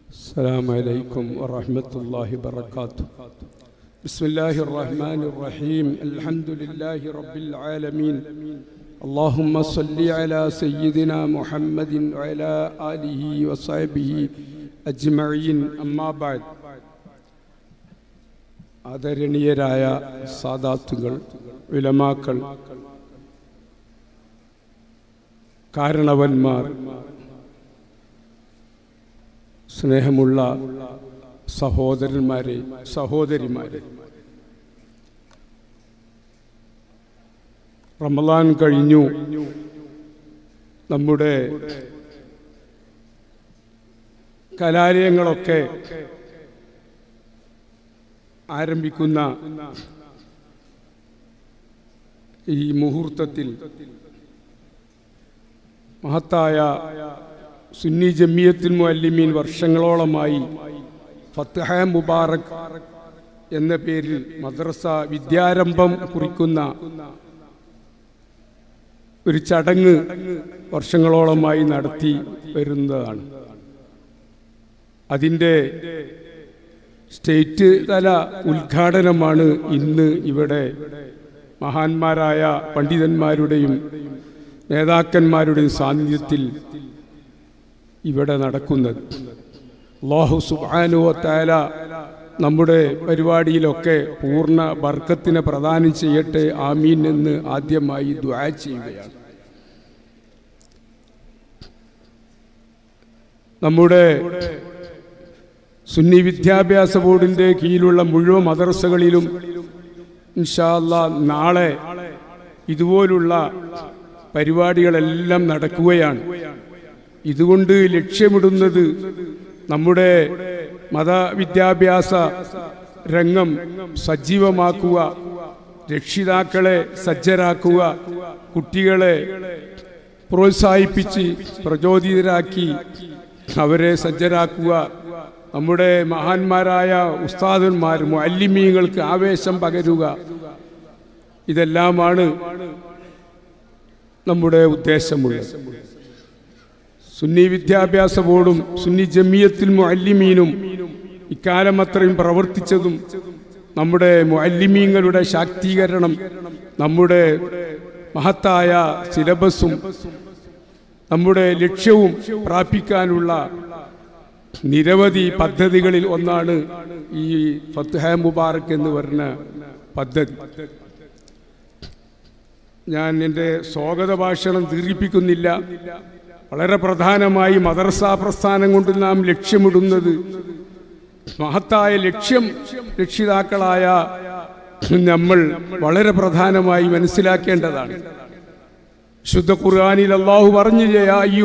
السلام عليكم ورحمة الله وبركاته بسم الله الرحمن الرحيم الحمد لله رب العالمين اللهم صل على سيدنا محمد وعلى آله وصحبه أجمعين أما بعد ആദരണീയരായ സാദാത്തുകൾ വിലമാക്കൾ കാരണവന്മാർ സ്നേഹമുള്ള സഹോദരന്മാരെ സഹോദരിമാരെ റമദാൻ കഴിഞ്ഞു നമ്മുടെ കലാലയങ്ങളൊക്കെ ആരംഭിക്കുന്ന ഈ മുഹൂർത്തത്തിൽ മഹത്തായ സുന്നി ജമിയത്തുൽ മുഅല്ലിമീൻ വർഷങ്ങളോളമായി ഫത്ഹ മുബാറക് എന്ന പേരിൽ മദ്രസ വിദ്യാരംഭം കുറിക്കുന്ന ഒരു ചടങ്ങ് വർഷങ്ങളോളമായി നടത്തി വരുന്നതാണ് അതിൻ്റെ സ്റ്റേറ്റ് തല ഉദ്ഘാടനമാണ് ഇന്ന് ഇവിടെ മഹാന്മാരായ പണ്ഡിതന്മാരുടെയും നേതാക്കന്മാരുടെയും സാന്നിധ്യത്തിൽ ഇവിടെ നടക്കുന്നത് അള്ളാഹു സുബാനുവത്തായ നമ്മുടെ പരിപാടിയിലൊക്കെ പൂർണ്ണ ബർക്കത്തിനെ പ്രദാനം ചെയ്യട്ടെ ആമീൻ എന്ന് ആദ്യമായി ദ്വാ ചെയ്യുകയാണ് നമ്മുടെ സുന്നി വിദ്യാഭ്യാസ ബോർഡിന്റെ കീഴിലുള്ള മുഴുവൻ മദർസകളിലും ഇൻഷാല്ല നാളെ ഇതുപോലുള്ള പരിപാടികളെല്ലാം നടക്കുകയാണ് ഇതുകൊണ്ട് ലക്ഷ്യമിടുന്നത് നമ്മുടെ മതവിദ്യാഭ്യാസ രംഗം സജീവമാക്കുക രക്ഷിതാക്കളെ സജ്ജരാക്കുക കുട്ടികളെ പ്രോത്സാഹിപ്പിച്ച് പ്രചോദിതരാക്കി അവരെ സജ്ജരാക്കുക നമ്മുടെ മഹാന്മാരായ ഉസ്താദന്മാർ മുഅല്ലിമീങ്ങൾക്ക് ആവേശം പകരുക ഇതെല്ലാമാണ് നമ്മുടെ ഉദ്ദേശമുള്ളത് സുന്നി വിദ്യാഭ്യാസ ബോർഡും സുന്നി ജമിയത്തിൽ മുഅല്ലിമീനും ഇക്കാലം അത്രയും പ്രവർത്തിച്ചതും നമ്മുടെ മുഅല്ലിമീങ്ങളുടെ ശാക്തീകരണം നമ്മുടെ മഹത്തായ സിലബസും നമ്മുടെ ലക്ഷ്യവും പ്രാപിക്കാനുള്ള നിരവധി പദ്ധതികളിൽ ഒന്നാണ് ഈ ഫത്ഹ മുബാറക് എന്ന് പറഞ്ഞ പദ്ധതി ഞാൻ എൻ്റെ സ്വാഗത ഭാഷണം ദീർഘിപ്പിക്കുന്നില്ല വളരെ പ്രധാനമായി മദർസ പ്രസ്ഥാനം കൊണ്ട് നാം ലക്ഷ്യമിടുന്നത് മഹത്തായ ലക്ഷ്യം രക്ഷിതാക്കളായ നമ്മൾ വളരെ പ്രധാനമായി മനസ്സിലാക്കേണ്ടതാണ് ശുദ്ധ ഖുർആാനിൽ അള്ളാഹു പറഞ്ഞില്ലേ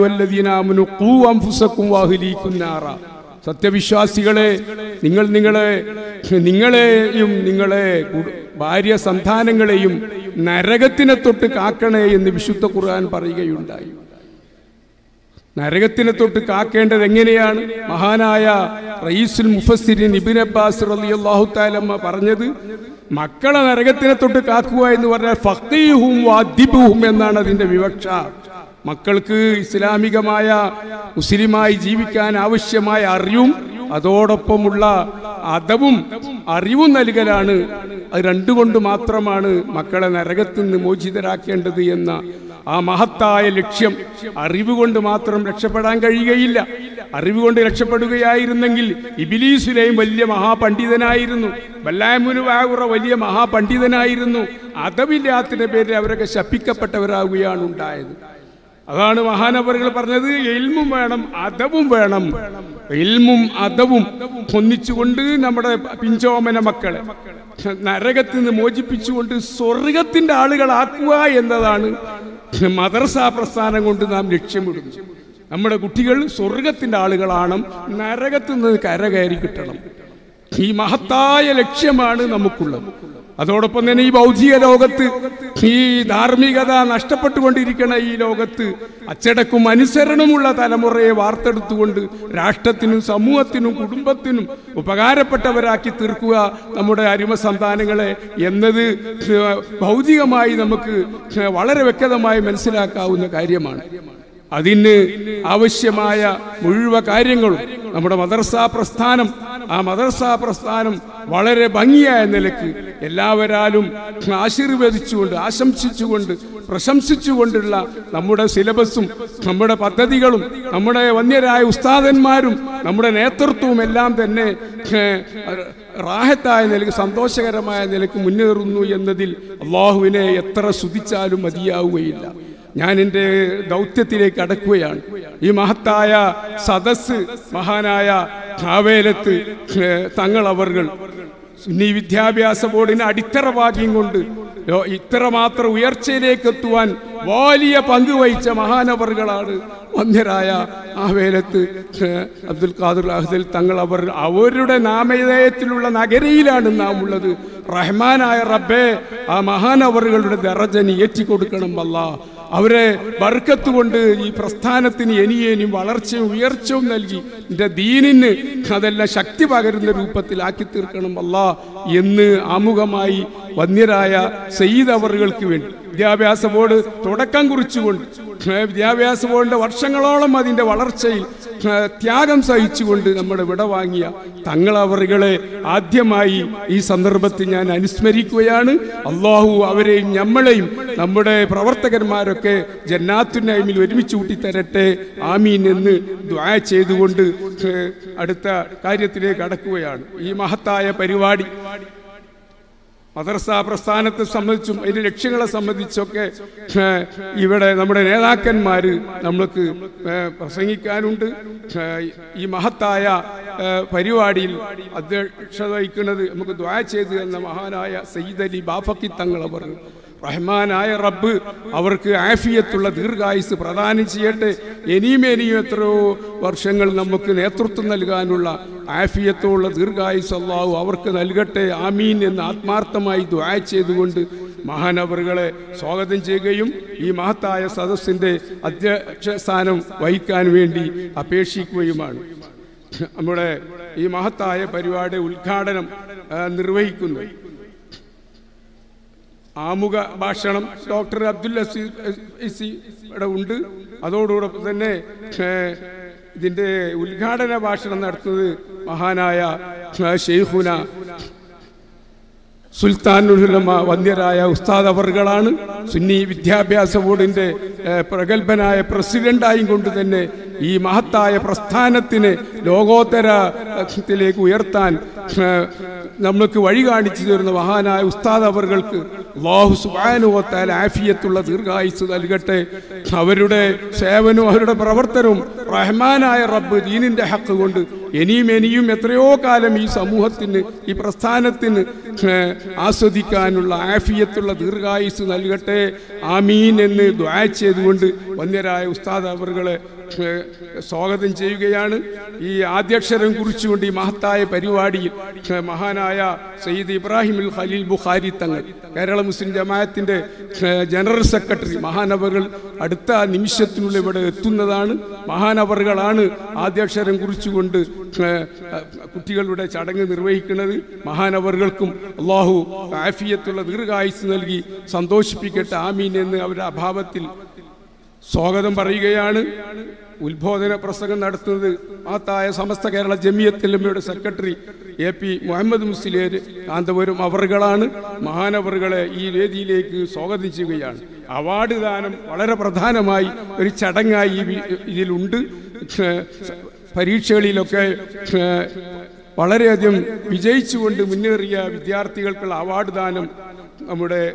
സത്യവിശ്വാസികളെ നിങ്ങൾ നിങ്ങളെ നിങ്ങളെയും നിങ്ങളെ ഭാര്യ സന്താനങ്ങളെയും നരകത്തിനെ തൊട്ട് കാക്കണേ എന്ന് വിശുദ്ധ ഖുർആൻ പറയുകയുണ്ടായി നരകത്തിനെ തൊട്ട് കാക്കേണ്ടത് എങ്ങനെയാണ് മഹാനായ റയീസുൽ മുഫസ്സിരിൻ ഇബിൻ അബ്ബാസ് റളിയല്ലാഹു തആലമ്മ പറഞ്ഞത് മക്കളെ നരകത്തിനെ തൊട്ട് കാക്കുക എന്ന് പറഞ്ഞാൽ ഫഖീഹും വാദിബുഹും എന്നാണ് അതിന്റെ വിവക്ഷ മക്കൾക്ക് ഇസ്ലാമികമായ മുസ്ലിമായി ജീവിക്കാൻ ആവശ്യമായ അറിവും അതോടൊപ്പമുള്ള അതവും അറിവും നൽകലാണ് അത് രണ്ടുകൊണ്ട് മാത്രമാണ് മക്കളെ നരകത്തിൽ നിന്ന് മോചിതരാക്കേണ്ടത് എന്ന ആ മഹത്തായ ലക്ഷ്യം അറിവ് കൊണ്ട് മാത്രം രക്ഷപ്പെടാൻ കഴിയുകയില്ല അറിവ് കൊണ്ട് രക്ഷപ്പെടുകയായിരുന്നെങ്കിൽ ഇബിലീസുലെയും വലിയ മഹാപണ്ഡിതനായിരുന്നു വല്ലായ്മുനു വാകുറ വലിയ മഹാപണ്ഡിതനായിരുന്നു അതവില്ലാത്തിന്റെ പേരിൽ അവരൊക്കെ ശപ്പിക്കപ്പെട്ടവരാകുകയാണ് ഉണ്ടായത് അതാണ് മഹാനവറുകൾ പറഞ്ഞത് എൽമും വേണം അതവും വേണം എൽമും അതവും ഒന്നിച്ചുകൊണ്ട് നമ്മുടെ പിഞ്ചോമന മക്കളെ നരകത്തിൽ നിന്ന് മോചിപ്പിച്ചുകൊണ്ട് സ്വർഗത്തിന്റെ ആളുകളാക്കുക എന്നതാണ് മദർസ പ്രസ്ഥാനം കൊണ്ട് നാം ലക്ഷ്യമിടുന്നു നമ്മുടെ കുട്ടികൾ സ്വർഗത്തിന്റെ ആളുകളാണ് നരകത്തിൽ നിന്ന് കരകയറി കിട്ടണം ഈ മഹത്തായ ലക്ഷ്യമാണ് നമുക്കുള്ളത് അതോടൊപ്പം തന്നെ ഈ ഭൗതിക ലോകത്ത് ഈ ധാർമ്മികത നഷ്ടപ്പെട്ടുകൊണ്ടിരിക്കുന്ന ഈ ലോകത്ത് അച്ചടക്കും അനുസരണമുള്ള തലമുറയെ വാർത്തെടുത്തുകൊണ്ട് രാഷ്ട്രത്തിനും സമൂഹത്തിനും കുടുംബത്തിനും ഉപകാരപ്പെട്ടവരാക്കി തീർക്കുക നമ്മുടെ അരിമ സന്താനങ്ങളെ എന്നത് ഭൗതികമായി നമുക്ക് വളരെ വ്യക്തമായി മനസ്സിലാക്കാവുന്ന കാര്യമാണ് അതിന് ആവശ്യമായ മുഴുവൻ കാര്യങ്ങളും നമ്മുടെ മദർസ പ്രസ്ഥാനം ആ മദർസ പ്രസ്ഥാനം വളരെ ഭംഗിയായ നിലക്ക് എല്ലാവരാലും ആശീർവദിച്ചുകൊണ്ട് ആശംസിച്ചുകൊണ്ട് പ്രശംസിച്ചുകൊണ്ടുള്ള നമ്മുടെ സിലബസും നമ്മുടെ പദ്ധതികളും നമ്മുടെ വന്യരായ ഉസ്താദന്മാരും നമ്മുടെ നേതൃത്വവും എല്ലാം തന്നെ ഏഹ്, റാഹത്തായ നിലക്ക് സന്തോഷകരമായ നിലക്ക് മുന്നേറുന്നു എന്നതിൽ അള്ളാഹുവിനെ എത്ര സ്തുതിച്ചാലും മതിയാവുകയില്ല ഞാൻ എൻ്റെ ദൗത്യത്തിലേക്ക് അടക്കുകയാണ് ഈ മഹത്തായ സദസ് മഹാനായ കാവേലത്ത് ഏഹ്, തങ്ങൾ അവർകൾ സുന്നി വിദ്യാഭ്യാസ ബോർഡിന് അടിത്തറ ഭാഗ്യം കൊണ്ട് ലോ- ഇത്രമാത്രം ഉയർച്ചയിലേക്ക് എത്തുവാൻ വലിയ പങ്ക് വഹിച്ച മഹാനവറുകളാണ് വന്ധ്യരായ ആ വേലത്ത് ഏഹ്, അബ്ദുൽ ഖാദുർ അഹ്ദൽ തങ്ങൾ അവർ അവരുടെ നാമധേയത്തിലുള്ള നഗരിയിലാണ് നാം ഉള്ളത് റഹ്മാനായ റബ്ബേ ആ മഹാനവറുകളുടെ ദറജന് ഏറ്റിക്കൊടുക്കണം അല്ലാ അവരെ ബർക്കത്ത് കൊണ്ട് ഈ പ്രസ്ഥാനത്തിന് ഇനിയേനും വളർച്ചയും ഉയർച്ചയും നൽകി എൻ്റെ ദീനിന് അതെല്ലാം ശക്തി പകരുന്ന രൂപത്തിലാക്കി തീർക്കണം അല്ല എന്ന് ആമുഖമായി വന്യരായ സയ്യിദ് അവറുകൾക്ക് വേണ്ടി വിദ്യാഭ്യാസ ബോർഡ് തുടക്കം കുറിച്ചുകൊണ്ട് ഏ, വിദ്യാഭ്യാസ ബോർഡിന്റെ വർഷങ്ങളോളം അതിന്റെ വളർച്ചയിൽ ഏ, ത്യാഗം സഹിച്ചുകൊണ്ട് നമ്മുടെ വിട വാങ്ങിയ തങ്ങളവറുകളെ ആദ്യമായി ഈ സന്ദർഭത്തിൽ ഞാൻ അനുസ്മരിക്കുകയാണ് അള്ളാഹു അവരെയും നമ്മളെയും നമ്മുടെ പ്രവർത്തകന്മാരൊക്കെ ജന്നാത്തുനൈമിൽ ഒരുമിച്ച് കൂട്ടിത്തരട്ടെ ആമീൻ എന്ന് ദ്വാ ചെയ്തുകൊണ്ട് ഏ, അടുത്ത കാര്യത്തിലേക്ക് കടക്കുകയാണ് ഈ മഹത്തായ പരിപാടി മദർസ പ്രസ്ഥാനത്തെ സംബന്ധിച്ചും അതിന്റെ ലക്ഷ്യങ്ങളെ സംബന്ധിച്ചൊക്കെ ഏ, ഇവിടെ നമ്മുടെ നേതാക്കന്മാർ നമ്മൾക്ക് ഏ, പ്രസംഗിക്കാനുണ്ട് ഏ, ഈ മഹത്തായ ഏ, പരിപാടിയിൽ അധ്യക്ഷത വഹിക്കുന്നത് നമുക്ക് ദ്വാ ചെയ്ത് എന്ന മഹാനായ സയ്യിദ് അലി ബാഫക്കി തങ്ങൾ അവർ റഹ്മാനായ റബ്ബ് അവർക്ക് ആഫിയത്തുള്ള ദീർഘായുസ് പ്രദാനം ചെയ്യട്ടെ ഇനിയും ഇനിയും എത്രയോ വർഷങ്ങൾ നമുക്ക് നേതൃത്വം നൽകാനുള്ള ആഫിയത്തുള്ള ദീർഘായുസ് അള്ളാഹു അവർക്ക് നൽകട്ടെ ആമീൻ എന്ന് ആത്മാർത്ഥമായി ദ്വാ ചെയ്തുകൊണ്ട് മഹാനവറുകളെ സ്വാഗതം ചെയ്യുകയും ഈ മഹത്തായ സദസ്സിന്റെ അധ്യക്ഷ സ്ഥാനം വഹിക്കാൻ വേണ്ടി അപേക്ഷിക്കുകയുമാണ് നമ്മുടെ ഈ മഹത്തായ പരിപാടി ഉദ്ഘാടനം ആ, നിർവഹിക്കുന്നത് ആമുഖ ഭാഷണം ഡോക്ടർ അബ്ദുൽ അസീസ് ഇവിടെ ഉണ്ട് അതോടൊപ്പം തന്നെ ഏ, ഇതിന്റെ ഉദ്ഘാടന ഭാഷണം നടത്തുന്നത് മഹാനായ ഏ, ഷെയ്ഖുന സുൽത്താനുലമ വന്യരായ ഉസ്താദ് അവർകളാണ് സുന്നി വിദ്യാഭ്യാസ ബോർഡിന്റെ ഏ, പ്രഗത്ഭനായ പ്രസിഡന്റായും കൊണ്ട് തന്നെ ഈ മഹത്തായ പ്രസ്ഥാനത്തിന് ലോകോത്തരത്തിലേക്ക് ഉയർത്താൻ ഏ, നമ്മൾക്ക് വഴി കാണിച്ചു തരുന്ന മഹാനായ ഉസ്താദ് അവർക്ക് അള്ളാഹു സുബാനുവത്താൽ ആഫിയത്തുള്ള ദീർഘായുസ് നൽകട്ടെ അവരുടെ സേവനവും അവരുടെ പ്രവർത്തനവും റഹ്മാനായ റബ്ബ് ദീനിന്റെ ഹക്ക് കൊണ്ട് ഇനിയും ഇനിയും എത്രയോ കാലം ഈ സമൂഹത്തിന് ഈ പ്രസ്ഥാനത്തിന് ഏ, ആസ്വദിക്കാനുള്ള ആഫിയത്തുള്ള ദീർഘായുസ് നൽകട്ടെ ആമീൻ എന്ന് ദ്വാ ചെയ്തുകൊണ്ട് വന്യരായ ഉസ്താദ് അവറുകളെ ഏ, സ്വാഗതം ചെയ്യുകയാണ് ഈ ആദ്യാക്ഷരം കുറിച്ചുകൊണ്ട് ഈ മഹത്തായ പരിപാടിയിൽ ഏ, മഹാനായ സയ്യിദ് ഇബ്രാഹിം ഉൽ ഖലീൽ ബുഖാരി തങ്ങൾ കേരള മുസ്ലിം ജമാഅത്തിന്റെ ഏ, ജനറൽ സെക്രട്ടറി മഹാനവറുകൾ അടുത്ത നിമിഷത്തിനുള്ളിൽ ഇവിടെ എത്തുന്നതാണ് മഹാനവറുകളാണ് ആദ്യാക്ഷരം കുറിച്ചുകൊണ്ട് ഏ, കുട്ടികളുടെ ചടങ്ങ് നിർവഹിക്കുന്നത് മഹാനവറുകൾക്കും അള്ളാഹു ആഫിയത്തുള്ള ദീർഘായുസ് നൽകി സന്തോഷിപ്പിക്കട്ടെ ആമീൻ എന്ന് അവരുടെ അഭാവത്തിൽ സ്വാഗതം പറയുകയാണ് ഉത്ബോധന പ്രസംഗം നടത്തുന്നത് മഹത്തായ സമസ്ത കേരള ജമിയത്തിലമ്മയുടെ secretary A P Muhammad Musliyar Kanthapuram അവറുകളാണ് മഹാനവറുകളെ ഈ വേദിയിലേക്ക് സ്വാഗതം ചെയ്യുകയാണ് അവാർഡ് ദാനം വളരെ പ്രധാനമായി ഒരു ചടങ്ങായി ഈ വി- ഇതിലുണ്ട് ഏഹ് പരീക്ഷകളിലൊക്കെ ഏഹ് വളരെയധികം വിജയിച്ചുകൊണ്ട് മുന്നേറിയ വിദ്യാർത്ഥികൾക്കുള്ള അവാർഡ് ദാനം നമ്മുടെ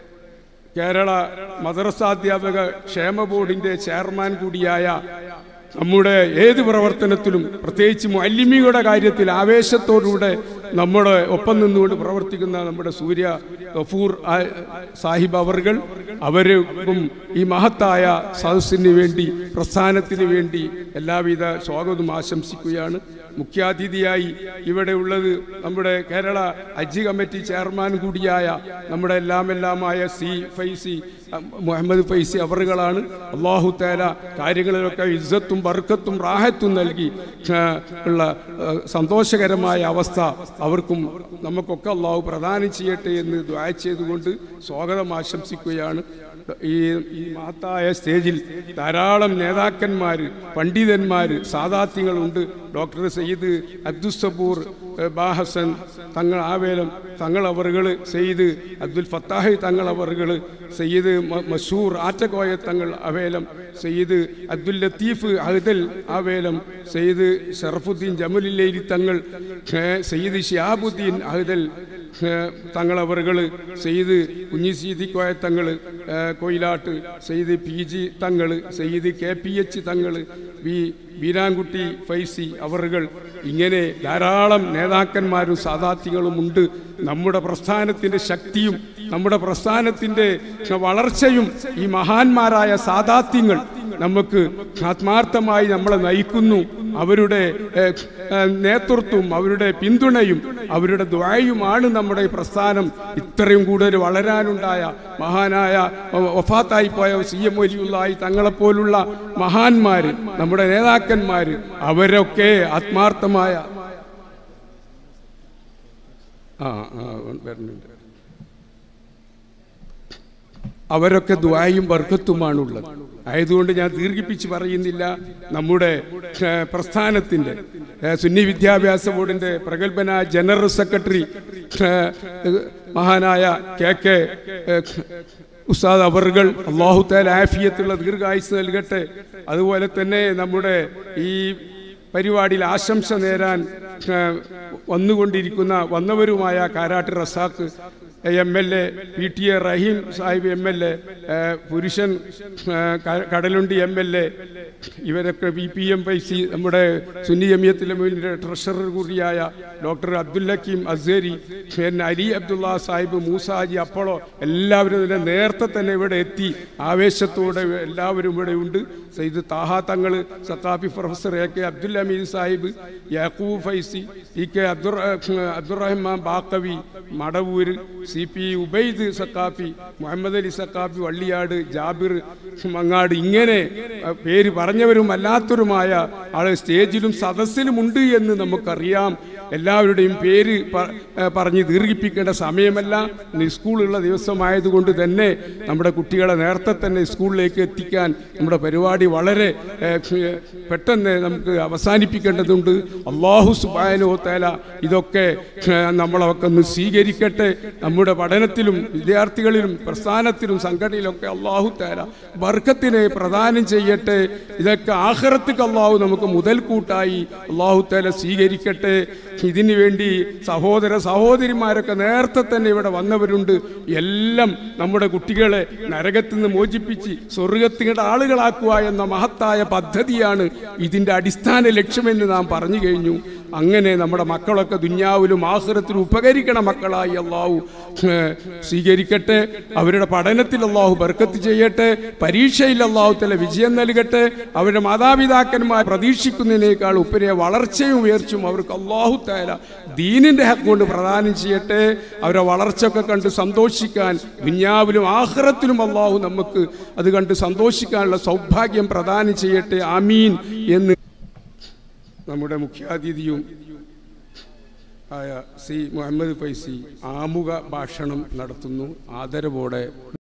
കേരള മദ്രസാധ്യാപക ക്ഷേമ ബോർഡിന്റെ ചെയർമാൻ കൂടിയായ നമ്മുടെ ഏത് പ്രവർത്തനത്തിലും പ്രത്യേകിച്ച് മുല്ലിമിയുടെ കാര്യത്തിൽ ആവേശത്തോടുകൂടെ നമ്മുടെ ഒപ്പം നിന്നുകൊണ്ട് പ്രവർത്തിക്കുന്ന നമ്മുടെ സൂര്യ ഗഫൂർ ആ- സാഹിബ് അവർകൾ അവരും ഈ മഹത്തായ സദസ്സിന് വേണ്ടി പ്രസ്ഥാനത്തിന് വേണ്ടി എല്ലാവിധ സ്വാഗതവും ആശംസിക്കുകയാണ് മുഖ്യാതിഥിയായി ഇവിടെ ഉള്ളത് നമ്മുടെ കേരള ഹജ്ജ് കമ്മിറ്റി ചെയർമാൻ കൂടിയായ നമ്മുടെ എല്ലാം എല്ലാമായ സി ഫൈസി അഹ് മുഹമ്മദ് ഫൈസി അവറുകളാണ് അള്ളാഹു താല കാര്യങ്ങളിലൊക്കെ ഇസ്സത്തും ബർക്കത്തും റാഹത്തും നൽകി ആ, ഉള്ള ആ, സന്തോഷകരമായ അവസ്ഥ അവർക്കും നമുക്കൊക്കെ അള്ളാഹു പ്രദാനം ചെയ്യട്ടെ എന്ന് ദ്വാ ചെയ്തുകൊണ്ട് സ്വാഗതം ആശംസിക്കുകയാണ് ഈ ഈ മഹത്തായ സ്റ്റേജിൽ ധാരാളം നേതാക്കന്മാർ പണ്ഡിതന്മാർ സാദാത്യങ്ങളുണ്ട് ഡോക്ടർ സയ്യിദ് അബ്ദുസബൂർ ഏഹ്, ബാഹസൻ തങ്ങൾ ആവേലം തങ്ങൾ അവറുകൾ സയ്യിദ് അബ്ദുൽ ഫത്താഹ് തങ്ങൾ അവറുകൾ സയ്യിദ് മ- മഷൂർ ആറ്റക്കോയ തങ്ങൾ അവേലം സയ്യിദ് അബ്ദുൽ ലത്തീഫ് അഹ്ദൽ ആവേലം സയ്യിദ് ഷറഫുദ്ദീൻ ജമലുല്ലേരി തങ്ങൾ ഏഹ്, സയ്യിദ് ഷിയാബുദ്ദീൻ അഹ്ദൽ ഏഹ്, തങ്ങൾ അവറുകൾ സയ്യിദ് കുഞ്ഞിസീതി കോയ തങ്ങൾ ഏഹ്, Koyilatt Sayyid P G Thangal Sayyid K P H Thangal V Veerankutty Faizy അവറുകൾ ഇങ്ങനെ ധാരാളം നേതാക്കന്മാരും സാധാത്യങ്ങളും ഉണ്ട് നമ്മുടെ പ്രസ്ഥാനത്തിന്റെ ശക്തിയും നമ്മുടെ പ്രസ്ഥാനത്തിന്റെ വളർച്ചയും ഈ മഹാന്മാരായ സാധാത്യങ്ങൾ നമുക്ക് ആത്മാർത്ഥമായി നമ്മളെ നയിക്കുന്നു അവരുടെ ഏഹ്, ഏഹ്, നേതൃത്വവും അവരുടെ പിന്തുണയും അവരുടെ ദ്വായുമാണ് നമ്മുടെ ഈ പ്രസ്ഥാനം ഇത്രയും കൂടുതൽ വളരാനുണ്ടായ മഹാനായ വഫാത്തായി പോയ സി എം വലിയുള്ളായി തങ്ങളെപ്പോലുള്ള മഹാന്മാര് നമ്മുടെ നേതാക്കന്മാര് അവരൊക്കെ ആത്മാർത്ഥമായ ആ ആ വരുന്നുണ്ട് അവരൊക്കെ ദ്വായും വർഗത്വമാണുള്ളത് ആയതുകൊണ്ട് ഞാൻ ദീർഘിപ്പിച്ച് പറയുന്നില്ല നമ്മുടെ ഏഹ്, പ്രസ്ഥാനത്തിന്റെ ഏഹ്, സുന്നി വിദ്യാഭ്യാസ ബോർഡിന്റെ പ്രഗത്ഭനായ ജനറൽ സെക്രട്ടറി ഏഹ്, മഹാനായ കെ കെ ഏഹ്, ഉസ്താദ് അവറുകൾ അള്ളാഹു താല ആഫിയത്തുള്ള ദീർഘായുസ് നൽകട്ടെ അതുപോലെ തന്നെ നമ്മുടെ ഈ പരിപാടിയിൽ ആശംസ നേരാൻ ഏഹ്, വന്നുകൊണ്ടിരിക്കുന്ന വന്നവരുമായ Karat Razak M L A P T A Rahim Sahib M L A Purushan ഏഹ്, ക- കടലുണ്ടി എം എൽ എ ഇവരൊക്കെ ബി പി എം പൈ സി നമ്മുടെ സുന്നി ജമിയത്തിലെ ട്രഷറർ കൂടിയായ doctor Abdul Hakeem Azhari N Ali Abdulla Sahib Musaji Apollo എല്ലാവരും ഇതിന്റെ നേരത്തെ തന്നെ ഇവിടെ എത്തി ആവേശത്തോടെ എല്ലാവരും ഇവിടെ ഉണ്ട് Sayyid Thaha Thangal Sathafi professor A K Abdul Hameed Sahib Yakub Faizy E K Abdur Abdurahman Baqavi Madavoor C P Ubaid Saqafi Muhammad Ali Saqafi Valliyad Jabir Mangad ഇങ്ങനെ അഹ്, പേര് പറഞ്ഞവരും അല്ലാത്തവരുമായ ആള് സ്റ്റേജിലും സദസ്സിലും ഉണ്ട് എന്ന് നമുക്കറിയാം എല്ലാവരുടെയും പേര് പ- ഏഹ് പറഞ്ഞ് ദീർഘിപ്പിക്കേണ്ട സമയമല്ല ഇന്ന് സ്കൂളുള്ള ദിവസമായതുകൊണ്ട് തന്നെ നമ്മുടെ കുട്ടികളെ നേരത്തെ തന്നെ സ്കൂളിലേക്ക് എത്തിക്കാൻ നമ്മുടെ പരിപാടി വളരെ ഏഹ്, പെട്ടെന്ന് നമുക്ക് അവസാനിപ്പിക്കേണ്ടതുണ്ട് അള്ളാഹു സുബാനോ തേല ഇതൊക്കെ ഏഹ്, നമ്മളൊക്കെ ഒന്ന് സ്വീകരിക്കട്ടെ നമ്മുടെ പഠനത്തിലും വിദ്യാർത്ഥികളിലും പ്രസ്ഥാനത്തിലും സംഘടനയിലൊക്കെ അള്ളാഹു തേല ബർക്കത്തിനെ പ്രദാനം ചെയ്യട്ടെ ഇതൊക്കെ ആഹ്റത്തേക്ക് അള്ളാഹു നമുക്ക് മുതൽക്കൂട്ടായി അള്ളാഹു തേല സ്വീകരിക്കട്ടെ ഇതിനു വേണ്ടി സഹോദര സഹോദരിമാരൊക്കെ നേരത്തെ തന്നെ ഇവിടെ വന്നവരുണ്ട് എല്ലാം നമ്മുടെ കുട്ടികളെ നരകത്തിൽ നിന്ന് മോചിപ്പിച്ച് സ്വർഗത്തിൻ്റെ ആളുകളാക്കുക എന്ന മഹത്തായ പദ്ധതിയാണ് ഇതിൻ്റെ അടിസ്ഥാന ലക്ഷ്യമെന്ന് നാം പറഞ്ഞു കഴിഞ്ഞു അങ്ങനെ നമ്മുടെ മക്കളൊക്കെ ദുന്യാവിലും ആഹ്റത്തിലും ഉപകരിക്കണ മക്കളായി അള്ളാഹു ഏഹ്, സ്വീകരിക്കട്ടെ അവരുടെ പഠനത്തിൽ അള്ളാഹു ബർക്കത്ത് ചെയ്യട്ടെ പരീക്ഷയിൽ അള്ളാഹു തല വിജയം നൽകട്ടെ അവരുടെ മാതാപിതാക്കന്മാർ പ്രതീക്ഷിക്കുന്നതിനേക്കാൾ ഉപരിയ വളർച്ചയും ഉയർച്ചയും അവർക്ക് അള്ളാഹു താല ദീനിന്റെ ഹക്ക് കൊണ്ട് പ്രദാനം ചെയ്യട്ടെ അവരുടെ വളർച്ചയൊക്കെ കണ്ട് സന്തോഷിക്കാൻ ദുന്യാവിലും ആഹ്റത്തിലും അള്ളാഹു നമുക്ക് അത് കണ്ട് സന്തോഷിക്കാനുള്ള സൗഭാഗ്യം പ്രദാനം ചെയ്യട്ടെ ആമീൻ എന്ന് നമ്മുടെ മുഖ്യാതിഥിയും ആയ സി മുഹമ്മദ് ഫൈസി ആമുഖ ഭാഷണം നടത്തുന്നു ആദരവോടെ